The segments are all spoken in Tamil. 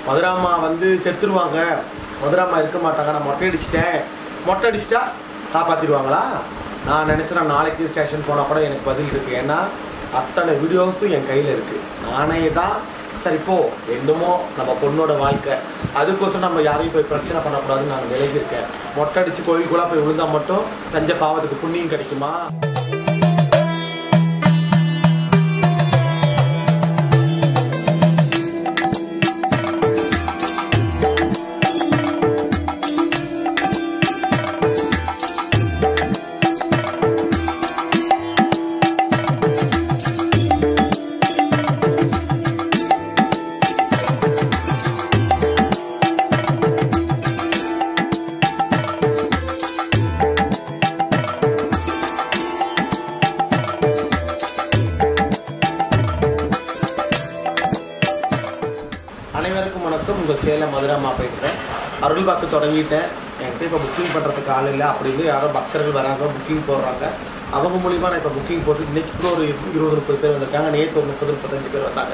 மதுராம்மா வந்து செத்துருவாங்க மதுராம்மா இருக்க மாட்டாங்க நான் மொட்டை அடிச்சிட்டேன் மொட்டை அடிச்சிட்டா காப்பாற்றிடுவாங்களா நான் நினச்சேன் நான் நாளைக்கு ஸ்டேஷன் போனால் கூட எனக்கு பதில் இருக்குது ஏன்னா அத்தனை வீடியோஸும் என் கையில் இருக்குது நானே தான் சரி போ என்னமோ நம்ம பொண்ணோட வாழ்க்கை அதுக்கோசரம் நம்ம யாரையும் போய் பிரச்சனை பண்ணக்கூடாதுன்னு நான் விலகியிருக்கேன் மொட்டை அடிச்சு கோயிலுக்குள்ளே போய் விழுந்தா மட்டும் செஞ்ச பாவத்துக்கு புண்ணியம் கிடைக்குமா அனைவருக்கும் வணக்கம் உங்கள் சேலம் மதுராமா பேசுகிறேன் அருள் பார்த்து தொடங்கிட்டேன் என்கிட்ட இப்போ புக்கிங் பண்ணுறதுக்கு ஆள் இல்லை அப்படின்னு யாரோ பக்தர்கள் வராங்க புக்கிங் போடுறாங்க அவங்க மூலிமா நான் இப்போ புக்கிங் போட்டு இன்னைக்கு கூட ஒரு இருபது முப்பது பேர் வந்திருக்காங்க நேற்று ஒரு முப்பது முப்பத்தஞ்சு பேர் வந்தாங்க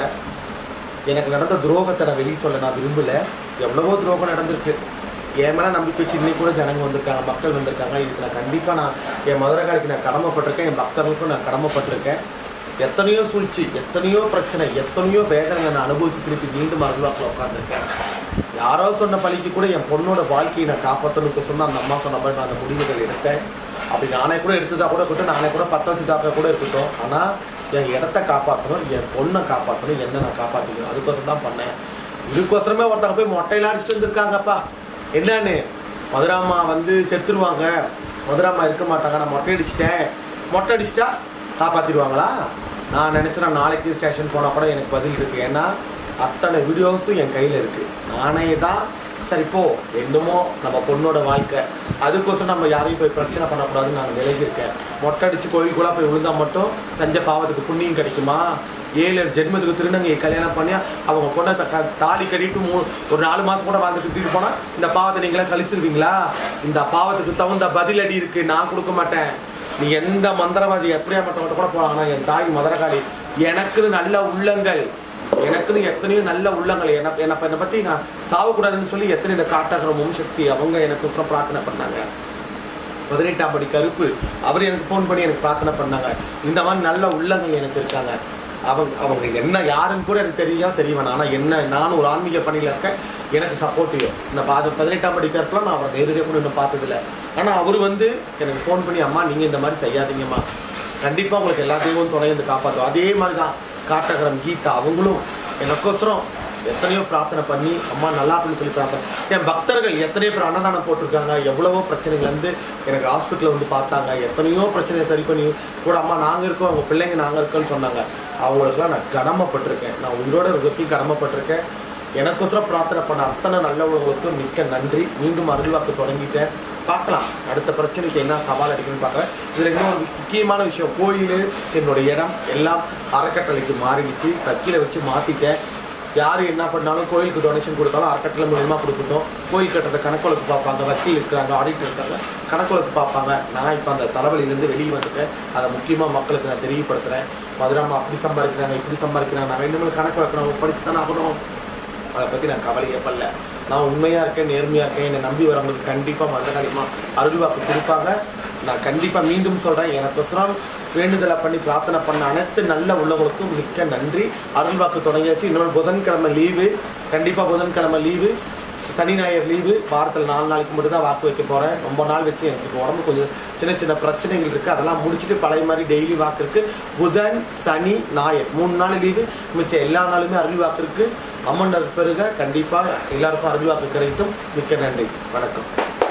எனக்கு நடந்த துரோகத்தை நான் வெளியே சொல்ல நான் விரும்பல எவ்வளவோ துரோகம் நடந்திருக்கு என் மேலே நம்பிக்கை வச்சு இன்னைக்கு கூட ஜனங்க வந்திருக்காங்க மக்கள் வந்திருக்காங்க இதுக்கு நான் கண்டிப்பாக நான் என் மதுரை காலிக்கு நான் கடமைப்பட்டிருக்கேன் என் பக்தர்களுக்கும் நான் கடமைப்பட்டிருக்கேன் எத்தனையோ சூழ்ச்சி எத்தனையோ பிரச்சனை எத்தனையோ வேதனை நான் அனுபவிச்சு திருப்பி மீண்டும் அருள்வாக்கில் உட்காந்துருக்கேன் யாரோ சொன்ன பழிக்கு கூட என் பொண்ணோட வாழ்க்கையை நான் காப்பாற்றணுக்கு சொன்ன அந்த அம்மா சொன்ன மாதிரி நான் அந்த முடிவுகள் எடுத்தேன் அப்படி நானே கூட எடுத்ததா கூட இருக்கட்டும் நானே கூட பத்த வச்சுதாக்க கூட இருக்கட்டும் ஆனால் என் இடத்த காப்பாற்றணும் என் பொண்ணை காப்பாற்றணும் என்ன நான் காப்பாற்றிக்கணும் அதுக்கோசரம் தான் பண்ணேன் இதுக்கோசரமே ஒருத்தங்க போய் மொட்டையில அடிச்சுட்டு வந்திருக்காங்கப்பா என்னன்னு மதுராம்மா வந்து செத்துருவாங்க மதுராம்மா இருக்க மாட்டாங்க நான் மொட்டை அடிச்சிட்டேன் மொட்டை அடிச்சிட்டா காப்பாற்றிடுவாங்களா நான் நினச்சேன் நான் நாளைக்கு ஸ்டேஷன் போனால் கூட எனக்கு பதில் இருக்குது ஏன்னா அத்தனை வீடியோஸும் என் கையில் இருக்குது நானே தான் சரி போ என்னமோ நம்ம பொண்ணோட வாழ்க்கை அதுக்கோசரம் நம்ம யாரையும் போய் பிரச்சனை பண்ணக்கூடாதுன்னு நான் விலகியிருக்கேன் மொட்டை அடிச்சு கோயிலுக்குள்ளே போய் விழுந்தா மட்டும் செஞ்ச பாவத்துக்கு புண்ணியம் கிடைக்குமா ஏழு ஏழு ஜென்மத்துக்கு திருநங்கை கல்யாணம் பண்ணி அவங்க பொண்ணை த- க- தாலி கட்டிட்டு மூ ஒரு நாலு மாதம் கூட வாழ்ந்து கட்டிட்டு போனால் இந்த பாவத்தை நீங்களே கழிச்சிருவீங்களா இந்த பாவத்துக்கு தகுந்த பதிலடி இருக்குது நான் கொடுக்க மாட்டேன் நீ எந்த மந்திரவாதி எப்படியா மற்றவங்க கூட போகலாம் ஆனால் என் தாய் மதுரகாளி எனக்குன்னு நல்ல உள்ளங்கள் எனக்குன்னு எத்தனையோ நல்ல உள்ளங்கள் எனக்கு என்னை என்னை பற்றி நான் சாவக்கூடாதுன்னு சொல்லி எத்தனை இந்த காட்டாகிற ஓம் சக்தி அவங்க எனக்கு உசுரம் பிரார்த்தனை பண்ணாங்க பதினெட்டாம் படி கருப்பு அவர் எனக்கு ஃபோன் பண்ணி எனக்கு பிரார்த்தனை பண்ணாங்க இந்த மாதிரி நல்ல உள்ளங்கள் எனக்கு இருக்காங்க அவங்க அவங்க என்ன யாருன்னு கூட எனக்கு தெரியும் தெரிய வேணாம் ஆனால் என்ன நானும் ஒரு ஆன்மீக பணியில் இருக்கேன் எனக்கு சப்போர்ட்டிவ் இந்த பாது பதினெட்டாம் படி கருப்புலாம் நான் அவரை நேரடியாக கூட இன்னும் பார்த்ததில்ல ஆனால் அவர் வந்து எனக்கு ஃபோன் பண்ணி அம்மா நீங்கள் இந்த மாதிரி செய்யாதீங்கம்மா கண்டிப்பாக உங்களுக்கு எல்லாத்தையும் துணை வந்து காப்பாற்றும் அதே மாதிரி தான் காட்டகரம் கீதா அவங்களும் எனக்கோசரம் எத்தனையோ பிரார்த்தனை பண்ணி அம்மா நல்லா இருக்குன்னு சொல்லி பிரார்த்தனை என் பக்தர்கள் எத்தனையோ பேர் அன்னதானம் போட்டிருக்காங்க எவ்வளவோ பிரச்சனைகள் வந்து எனக்கு ஹாஸ்பிட்டலில் வந்து பார்த்தாங்க எத்தனையோ பிரச்சனையை சரி பண்ணி கூட அம்மா நாங்கள் இருக்கோம் அவங்க பிள்ளைங்க நாங்கள் இருக்கோன்னு சொன்னாங்க அவங்களுக்குலாம் நான் கடமைப்பட்டிருக்கேன் நான் உயிரோட இருக்கிறதுக்கு கடமைப்பட்டிருக்கேன் எனக்கோசரம் பிரார்த்தனை பண்ண அத்தனை நல்லவங்களுக்கும் மிக்க நன்றி மீண்டும் அருள்வாக்கு தொடங்கிட்டேன் பார்க்கலாம் அடுத்த பிரச்சனைக்கு என்ன சவால் அடிக்கணும்னு பார்க்குறேன் இதில் இன்னொரு முக்கியமான விஷயம் கோயில் என்னுடைய இடம் எல்லாம் அறக்கட்டளைக்கு மாறிடுச்சு வக்கீலை வச்சு மாற்றிட்டேன் யார் என்ன பண்ணாலும் கோயிலுக்கு டொனேஷன் கொடுத்தாலும் அறக்கட்டளை மூலியமாக கொடுக்கட்டும் கோயில் கட்டுறத கணக்குழக்கு பார்ப்பாங்க வக்கீல் இருக்கிறாங்க ஆடிட்டர் இருக்காங்க கணக்குழக்கு பார்ப்பாங்க நான் இப்போ அந்த தலைவலியிலேருந்து வெளியே வந்துட்டேன் அதை முக்கியமாக மக்களுக்கு நான் தெரியப்படுத்துகிறேன் மதுராமா அப்படி சம்பாதிக்கிறாங்க இப்படி சம்பாதிக்கிறாங்க நாங்கள் இன்னும் கணக்கு வைக்கணும் படிச்சு தானே ஆகணும் அதை பற்றி நான் கவலையே பண்ணல நான் உண்மையாக இருக்கேன் நேர்மையாக இருக்கேன் என்னை நம்பி வரவங்களுக்கு கண்டிப்பாக மந்தகாரியமாக அருள்வாக்கு கொடுப்பாங்க நான் கண்டிப்பாக மீண்டும் சொல்கிறேன் எனக்கொசரம் வேண்டுதலை பண்ணி பிரார்த்தனை பண்ண அனைத்து நல்ல உள்ளவங்களுக்கும் மிக்க நன்றி அருள்வாக்கு தொடங்கியாச்சு இன்னொரு புதன்கிழமை லீவு கண்டிப்பாக புதன்கிழமை லீவு சனி ஞாயிறு லீவு வாரத்தில் நாலு நாளைக்கு மட்டும் தான் வாக்கு வைக்க போகிறேன் ரொம்ப நாள் வச்சு எனக்கு இப்போ உடம்பு கொஞ்சம் சின்ன சின்ன பிரச்சனைகள் இருக்குது அதெல்லாம் முடிச்சுட்டு பழைய மாதிரி டெய்லி வாக்கு இருக்குது புதன் சனி ஞாயிறு மூணு நாள் லீவு மிச்சம் எல்லா நாளுமே அருள் வாக்கு இருக்குது அம்மன் பெருக கண்டிப்பாக எல்லாருக்கும் அருள் வாக்கு கிடைக்கும் மிக்க நன்றி வணக்கம்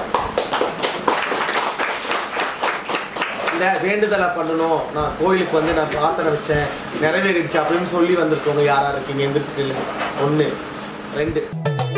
இந்த வேண்டுதலை பண்ணணும் நான் கோயிலுக்கு வந்து நான் பிரார்த்தனை வச்சேன் நிறைவேறிடுச்சு அப்படின்னு சொல்லி வந்திருக்கவங்க யாரா இருக்கீங்க எந்திரிச்சு ஒன்று ரெண்டு